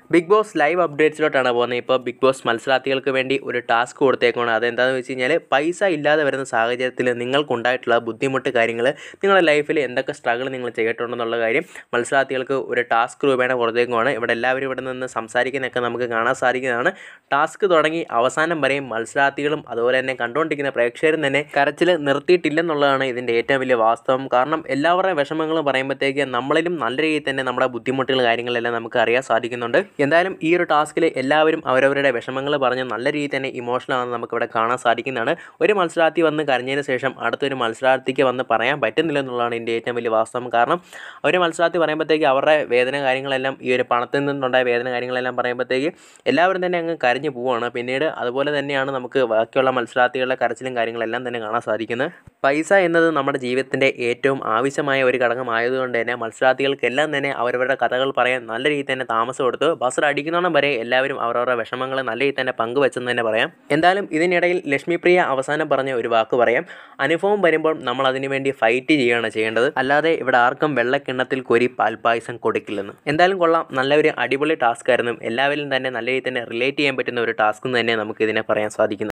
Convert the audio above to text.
big boss live അപ്ഡേറ്റ്സിലോട്ടാണ് പോകുന്നത് ഇപ്പോൾ big boss മത്സരാർത്ഥികൾക്ക് വേണ്ടി ഒരു ടാസ്ക് കൊടുത്തേക്കാണ് അതെന്താണെന്ന് വെച്ച് കഴിഞ്ഞാൽ പൈസ ഇല്ലാതെ വരുന്ന സാഹചര്യത്തിൽ നിങ്ങൾക്കുണ്ടായിട്ടുള്ള ബുദ്ധിമുട്ട് കാര്യങ്ങൾ നിങ്ങളുടെ ലൈഫിൽ എന്തൊക്കെ സ്ട്രഗിൾ നിങ്ങൾ ചെയ്തിട്ടുണ്ടെന്നുള്ള കാര്യം മത്സരാർത്ഥികൾക്ക് ഒരു ടാസ്ക് രൂപേണ കൊടുത്തേക്കുമാണ് ഇവിടെ എല്ലാവരും ഇവിടെ നിന്ന് സംസാരിക്കുന്നതൊക്കെ നമുക്ക് കാണാൻ സാധിക്കുന്നതാണ് ടാസ്ക് തുടങ്ങി അവസാനം വരെയും മത്സരാർത്ഥികളും അതുപോലെ തന്നെ കണ്ടുകൊണ്ടിരിക്കുന്ന പ്രേക്ഷകരും തന്നെ കരച്ചിൽ നിർത്തിയിട്ടില്ലെന്നുള്ളതാണ് ഇതിൻ്റെ ഏറ്റവും വലിയ വാസ്തവം കാരണം എല്ലാവരുടെയും വിഷമങ്ങളും പറയുമ്പോഴത്തേക്ക് നമ്മളിലും നല്ല രീതിയിൽ തന്നെ നമ്മുടെ ബുദ്ധിമുട്ടുകൾ കാര്യങ്ങളെല്ലാം നമുക്ക് അറിയാൻ സാധിക്കുന്നുണ്ട് എന്തായാലും ഈ ഒരു ടാസ്കിൽ എല്ലാവരും അവരവരുടെ വിഷമങ്ങൾ പറഞ്ഞ് നല്ല രീതിയിൽ തന്നെ ഇമോഷണൽ ആണെന്ന് നമുക്കിവിടെ കാണാൻ സാധിക്കുന്നതാണ് ഒരു മത്സരാർത്ഥി വന്ന് കരഞ്ഞതിന് ശേഷം അടുത്തൊരു മത്സരാർത്ഥിക്ക് വന്ന് പറയാൻ പറ്റുന്നില്ല എന്നുള്ളതാണ് ഇതിൻ്റെ ഏറ്റവും വലിയ വാസ്തവം കാരണം ഒരു മത്സരാർത്ഥി പറയുമ്പോഴത്തേക്ക് അവരുടെ വേദന കാര്യങ്ങളെല്ലാം ഈ ഒരു പണത്തിൽ നിന്നുണ്ടായ വേദന കാര്യങ്ങളെല്ലാം പറയുമ്പോഴത്തേക്ക് എല്ലാവരും തന്നെ അങ്ങ് കരഞ്ഞു പോവുകയാണ് പിന്നീട് അതുപോലെ തന്നെയാണ് നമുക്ക് ബാക്കിയുള്ള മത്സരാർത്ഥികളുടെ കരച്ചിലും കാര്യങ്ങളെല്ലാം തന്നെ കാണാൻ സാധിക്കുന്നത് പൈസ എന്നത് നമ്മുടെ ജീവിതത്തിൻ്റെ ഏറ്റവും ആവശ്യമായ ഒരു ഘടകമായതുകൊണ്ട് തന്നെ മത്സരാർത്ഥികൾക്കെല്ലാം തന്നെ അവരവരുടെ കഥകൾ പറയാൻ നല്ല രീതിയിൽ തന്നെ താമസം കൊടുത്തു ബസർ അടിക്കുന്നോണം വരെ എല്ലാവരും അവരവരുടെ വിഷമങ്ങൾ നല്ല രീതിയിൽ തന്നെ പങ്കുവെച്ചെന്ന് തന്നെ പറയാം എന്തായാലും ഇതിനിടയിൽ ലക്ഷ്മിപ്രിയ അവസാനം പറഞ്ഞ ഒരു വാക്ക് പറയാം അനുഭവം വരുമ്പോൾ നമ്മൾ അതിനു വേണ്ടി ഫൈറ്റ് ചെയ്യുകയാണ് ചെയ്യേണ്ടത് അല്ലാതെ ഇവിടെ ആർക്കും വെള്ളക്കിണ്ണത്തിൽ കൊരി പാൽപ്പായസം കൊടുക്കില്ലെന്ന് എന്തായാലും കൊള്ളാം നല്ല ഒരു അടിപൊളി ടാസ്ക് ആയിരുന്നു എല്ലാവരും തന്നെ നല്ല രീതിയിൽ തന്നെ റിലേറ്റ് ചെയ്യാൻ പറ്റുന്ന ഒരു ടാസ്ക് എന്ന് തന്നെ നമുക്ക് ഇതിനെ പറയാൻ സാധിക്കുന്നത്